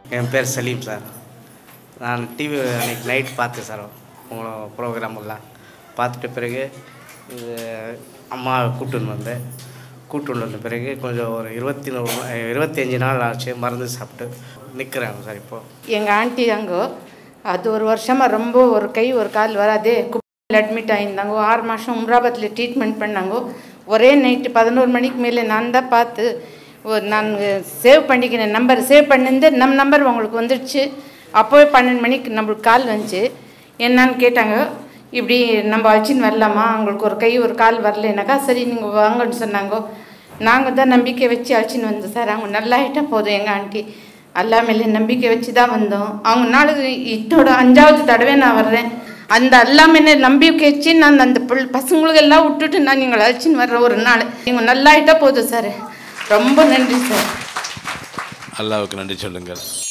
என் பேர் சலீம் சார் நான் டிவி அன்னைக்கு நைட் பார்த்தேன் சார் உங்களோட ப்ரோக்ராமெல்லாம் பார்த்துட்ட பிறகு இது அம்மாவை கூப்பிட்டுன்னு வந்தேன் கூப்பிட்டு வந்த பிறகு கொஞ்சம் ஒரு இருபத்தி நூறு இருபத்தஞ்சி நாள் ஆச்சு மருந்து சாப்பிட்டு நிற்கிறேன் சார் இப்போது எங்கள் ஆண்டி அங்கோ அது ஒரு வருஷமாக ரொம்ப ஒரு கை ஒரு கால் வராதே குப்பையில் அட்மிட் ஆகியிருந்தாங்க ஆறு மாதம் உம்ராபாத்தில் ட்ரீட்மெண்ட் பண்ணாங்க ஒரே நைட்டு பதினோரு மணிக்கு மேலே நான் தான் பார்த்து ஒரு நான் சேவ் பண்ணிக்கிறேன் நம்பர் சேவ் பண்ணிருந்து நம்ம நம்பர் உங்களுக்கு வந்துடுச்சு அப்போவே பன்னெண்டு மணிக்கு நம்மளுக்கு கால் வந்துச்சு என்னன்னு கேட்டாங்க இப்படி நம்ம அழைச்சின்னு வரலாமா அவங்களுக்கு ஒரு கை ஒரு கால் வரலைனாக்கா சரி நீங்கள் வாங்கன்னு சொன்னாங்க நாங்கள் தான் நம்பிக்கை வச்சு அழைச்சின்னு வந்தோம் சார் அவங்க நல்லா ஆகிட்டா போதும் எங்கள் ஆண்டி அல்லா மேலே நம்பிக்கை வச்சு தான் வந்தோம் அவங்க நாளுக்கு இதோட அஞ்சாவது தடவை நான் வர்றேன் அந்த அல்லா மேலே நம்பிக்கை வச்சு நான் அந்த பிள் பசங்களுக்கு எல்லாம் விட்டுட்டு நான் எங்களை அழைச்சின்னு வர்ற ஒரு நாள் இவங்க நல்லா ஆகிட்டா போதும் சார் ரொம்ப நன்றி சார் அல்லாவுக்கு நன்றி சொல்லுங்கள்